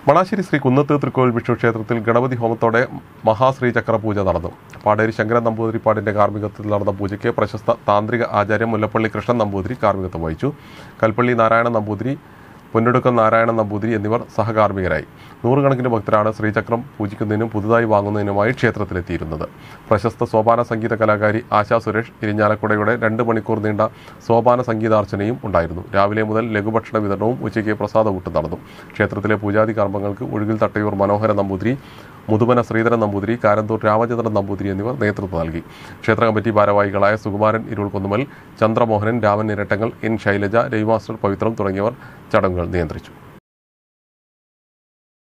മണാശ്ശേരി ശ്രീ കുന്നത്ത് തൃക്കോവിൽ വിഷ്ണു ക്ഷേത്രത്തിൽ ഗണപതി ഹോമത്തോടെ മഹാശ്രീ ചക്ര പൂജ നടന്നു പാടേരി ശങ്കരൻ നമ്പൂതിരിപ്പാടിന്റെ കാർമ്മികത്വത്തിൽ നടന്ന പൂജയ്ക്ക് പ്രശസ്ത താന്ത്രിക ആചാര്യം മുല്ലപ്പള്ളി കൃഷ്ണൻ നമ്പൂതിരി കാർമ്മികത്വം വഹിച്ചു കൽപ്പള്ളി നാരായണൻ നമ്പൂതിരി പൊന്നൊടുക്കം നാരായണൻ നമ്പൂതിരി എന്നിവർ സഹകാർമ്മികരായി നൂറുകണക്കിന് ഭക്തരാണ് ശ്രീചക്രം പൂജിക്കുന്നതിനും പുതുതായി വാങ്ങുന്നതിനുമായി ക്ഷേത്രത്തിലെത്തിയിരുന്നത് പ്രശസ്ത സോപാന സംഗീത കലാകാരി ആശാ സുരേഷ് ഇരിഞ്ഞാലക്കുടയുടെ രണ്ട് മണിക്കൂർ നീണ്ട സോപാന സംഗീതാർച്ചനയും ഉണ്ടായിരുന്നു രാവിലെ മുതൽ ലഘുഭക്ഷണ വിതരണവും ഉച്ചയ്ക്ക് പ്രസാദകൂട്ടും നടന്നു ക്ഷേത്രത്തിലെ പൂജാതി കർമ്മങ്ങൾക്ക് ഒഴുകിൽ തട്ടയൂർ മനോഹര നമ്പൂതിരി മുതുമന ശ്രീധരൻ നമ്പൂതിരി കാരന്തൂർ രാമചന്ദ്രൻ നമ്പൂതിരി എന്നിവർ നേതൃത്വം നൽകി ക്ഷേത്ര കമ്മിറ്റി ഭാരവാഹികളായ സുകുമാരൻ ഇരുൾ കുന്നുമൽ ചന്ദ്രമോഹനൻ രാമൻ ഇരട്ടങ്ങൾ എൻ ശൈലജ രവിമാസ്റ്റർ പവിത്രം തുടങ്ങിയവർ ചടങ്ങുകൾ നിയന്ത്രിച്ചു